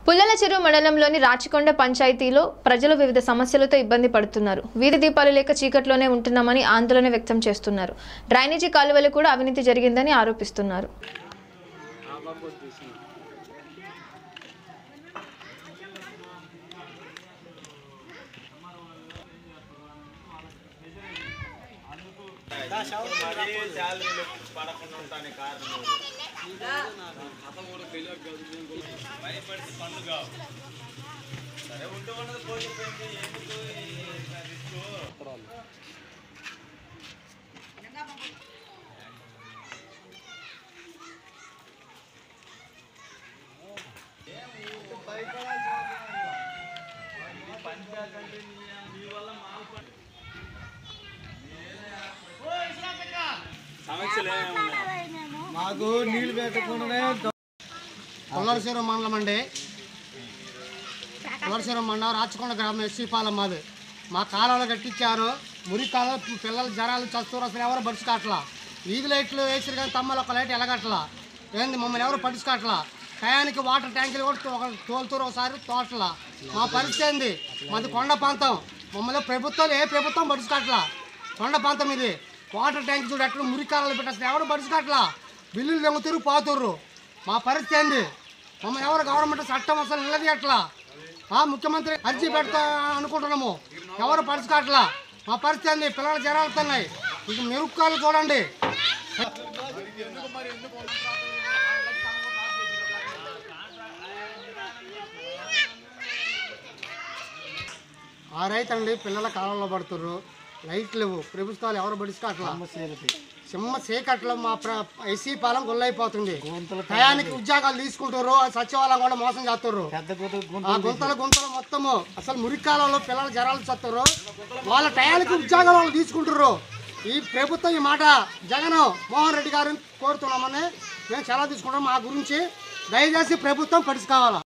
పుల్లల చెరువు మండలంలోని రాచకొండ పంచాయతీలో ప్రజలు వివిధ సమస్యలతో ఇబ్బంది పడుతున్నారు వీధి దీపాలు లేక చీకట్లోనే ఉంటున్నామని ఆందోళన వ్యక్తం చేస్తున్నారు డ్రైనేజీ కాలువలు కూడా అవినీతి జరిగిందని ఆరోపిస్తున్నారు మాకు నీళ్లు పెట్టకుండానే కొల్లరశీరం మండలం అండి కొల్లరశీరం మండలం రాచకొండ గ్రామం ఎస్సీ పాలెం మాది మా కాలాలు కట్టించారు మురికి కాలం పిల్లలు జరాలు చస్తారు అసలు ఎవరు పడుచుకోవట్లా వీధి లైట్లు వేసారు కానీ తమ్మలు ఒక లైట్ ఎలగట్లా ఏంది మమ్మల్ని ఎవరు పట్టించుకోవట్లా టయానికి వాటర్ ట్యాంకులు కూడా తో- ఒక తోలుతూరు ఒకసారి తోటలా మా పరిస్థితి ఏంది మాది కొండ ప్రాంతం మమ్మల్ని ప్రభుత్వాలు ఏ ప్రభుత్వం పట్టించుకోవట్లా కొండ ప్రాంతం ఇది వాటర్ ట్యాంక్ చూడు ఎట్లా మురికాలలో పెట్టేస్తారు ఎవరు పడుచుకోవట్లా బిల్లులు దొంగతూరు పోతుర్రు మా పరిస్థితి ఏంది మమ్మల్ని ఎవరు గవర్నమెంట్ చట్టం అసలు నిలదీయట్లా ఆ ముఖ్యమంత్రి అర్జీ పెడతా అనుకుంటున్నాము ఎవరు పడుచుకోవట్లా మా పరిస్థితి ఏంది పిల్లలు జరాలుతున్నాయి ఇక మెరుక్కాలు చూడండి ఆ రైతండి పిల్లల కాలంలో పడుతుర్రు లైట్లు లేవు ప్రభుత్వాలు ఎవరు పడుచుకోవట్లా సింహ చీకట్లో మా ప్ర ఎస్సీ పాలెం గొల్లైపోతుంది టయానికి ఉద్యోగాలు తీసుకుంటారు ఆ సచివాలయం కూడా మోసం చేస్తారు ఆ గుంతలు గుంతలు మొత్తము అసలు మురికాలలో పిల్లలు జరాలు చస్తారు వాళ్ళ టయానికి ఉద్యోగాలు వాళ్ళు తీసుకుంటారు ఈ ప్రభుత్వం ఈ మాట జగన్ మోహన్ రెడ్డి గారిని కోరుతున్నామని మేము సెలవు తీసుకుంటాం మా గురించి దయచేసి ప్రభుత్వం పడుచుకోవాలా